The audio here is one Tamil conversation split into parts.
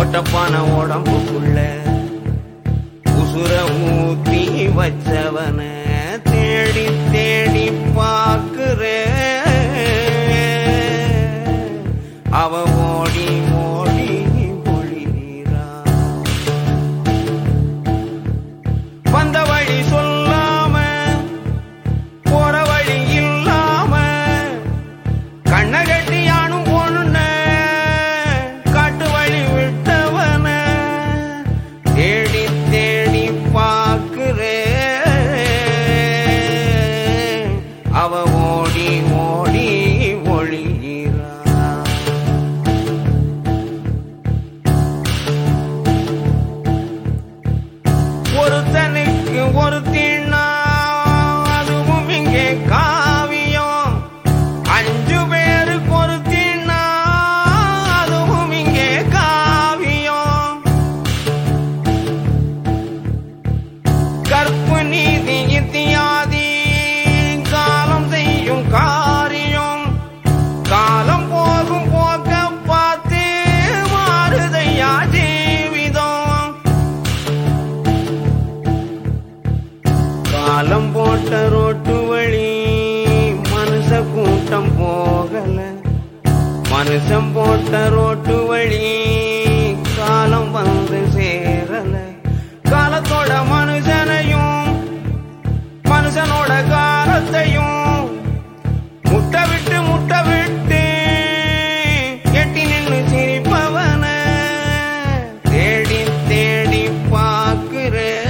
ஒட்டப்பான உடம்புக்குள்ள உசுர ஊத்தி வச்சவன தேடி தேடி பார்க்கிறேன் அவ ஓடி ஓடி ஒளிரா வந்த வழி சொல்லாம போற வழி இல்லாம கண்ண கட்டி யானும் பொண்ணு காட்டு வழி விட்டவன தேடி தேடி பார்க்கிறேன் அவ ஓடி ஓடி ஒளிகிறா ஒருத்தனுக்கு ஒரு தீண்ணா அதுவும் இங்கே காவியம் அஞ்சு பேருக்கு ஒரு தீண்ணா அதுவும் இங்கே காவியம் கற்பு நீதி இத்தியாதி காலம் செய்யும் காரியம் காலம் போகும் போக்க பார்த்து மாறுதையா ஜீவிதம் காலம் போட்ட ரோட்டு வழி மனுஷ கூட்டம் போகல மனுஷன் போட்ட ரோட்டு வழி காலம் வந்து சேரல காலத்தோட மனுஷனையும் மனுஷனோட காலத்தையும் முட்டை விட்டு முட்டை விட்டு எட்டி நின்னு சிரிப்பவன தேடி தேடி பார்க்கிறேன்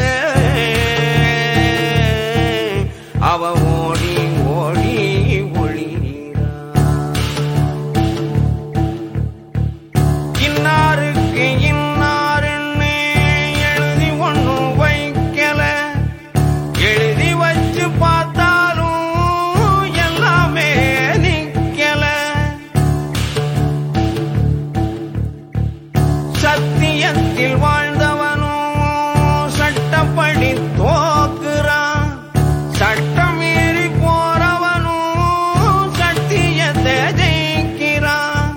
அவ ஓடி ஓடி ஒளிரா இன்னாருக்கு இன்னாருன்னு எழுதி ஒண்ணும் வைக்கல எழுதி வச்சு பார்த்தாலும் எல்லாமே நிக்கல சத்தியத்தில் வாழ்ந்தவனும் சட்டப்படி தோக்குறான் சட்டம் மீறி போறவனும் சத்தியத்தை ஜெயிக்கிறான்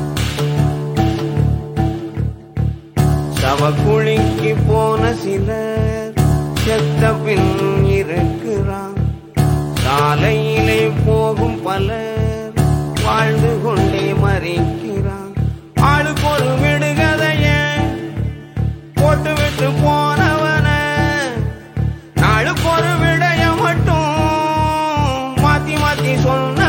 சவக்குழிக்கு போன சிலர் செத்த பின் இருக்கிறான் சாலையிலே போகும் பலர் வாழ்ந்து கொண்டே மறிக்கிறான் ஆளுக்கு ஒரு விடுகதைய போட்டு விட்டு போனவன நாளுக்கு ஒரு விடைய மட்டும் மாத்தி மாத்தி சொன்ன